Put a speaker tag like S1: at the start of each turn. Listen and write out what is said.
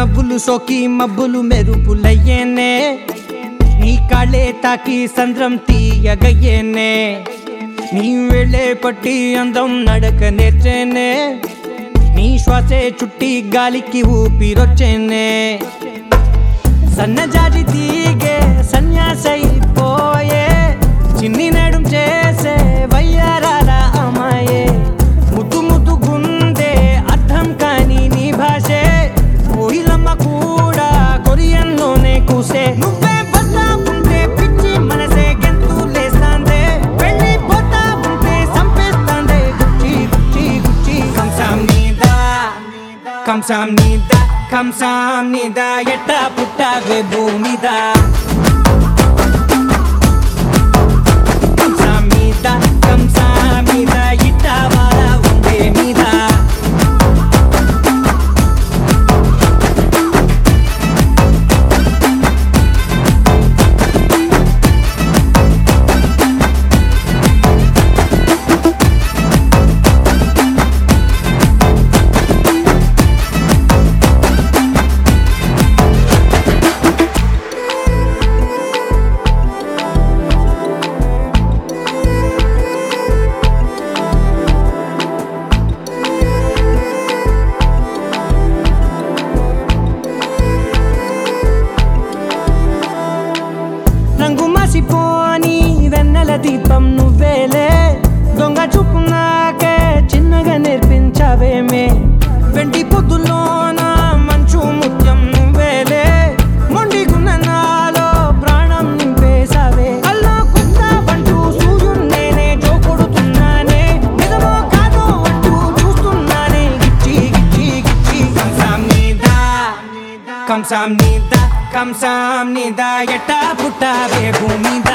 S1: నవ్వులు సోకి మబ్బులు మెరుపులయ్యేనే నీ కాళ్ళే తాకి సంద్రం తీయగయ్యేనే నీ వెళ్ళే పట్టి అందం నడక నేర్చేనే నీ శ్వాసే చుట్టి గాలికి ఊపిరొచ్చేనే సన్నజాజి తీగే సన్యాసైపోయే చిన్ని నడుం చేసే వయ్యారాల అమ్మాయే ముద్దు ముద్దు గుందే అర్థం కాని నీ భాషే కోయిలమ్మ కూడా కొరియన్లోనే కూసే నువ్వే బస్తా ఉంటే పిచ్చి మనసే గెంతు లేస్తాందే వెళ్ళి పోతా ఉంటే సంపేస్తాందే గుచ్చి గుచ్చి గుచ్చి కంసాం నీదా కంసాం నీదా కంసాం నీదా ఎట్ట పుట్టావే భూమిదా కంసాం నీదా కంసాం నీదా ఇట్ట వారా ఉండే మీదా రంగు మసిపోని వెన్నెల దీపం నువ్వేలే దొంగ చూపు నాకే చిన్నగా నేర్పించవేమే వెండి పొద్దులోన మంచు ముత్యం నువ్వేలే మొండిగున్న నాలో ప్రాణం నింపేశావే అల్లా కుత్తా అంటూ సూర్యున్నేనే జోకొడుతున్నానే నిజమో కాదో అంటూ చూస్తున్నానే గిచ్చి గిచ్చి గిచ్చి కంసాం నీదా కంసాం నీదా కంసాం నీదా ఎట్టా పుట్టావే భూమిదా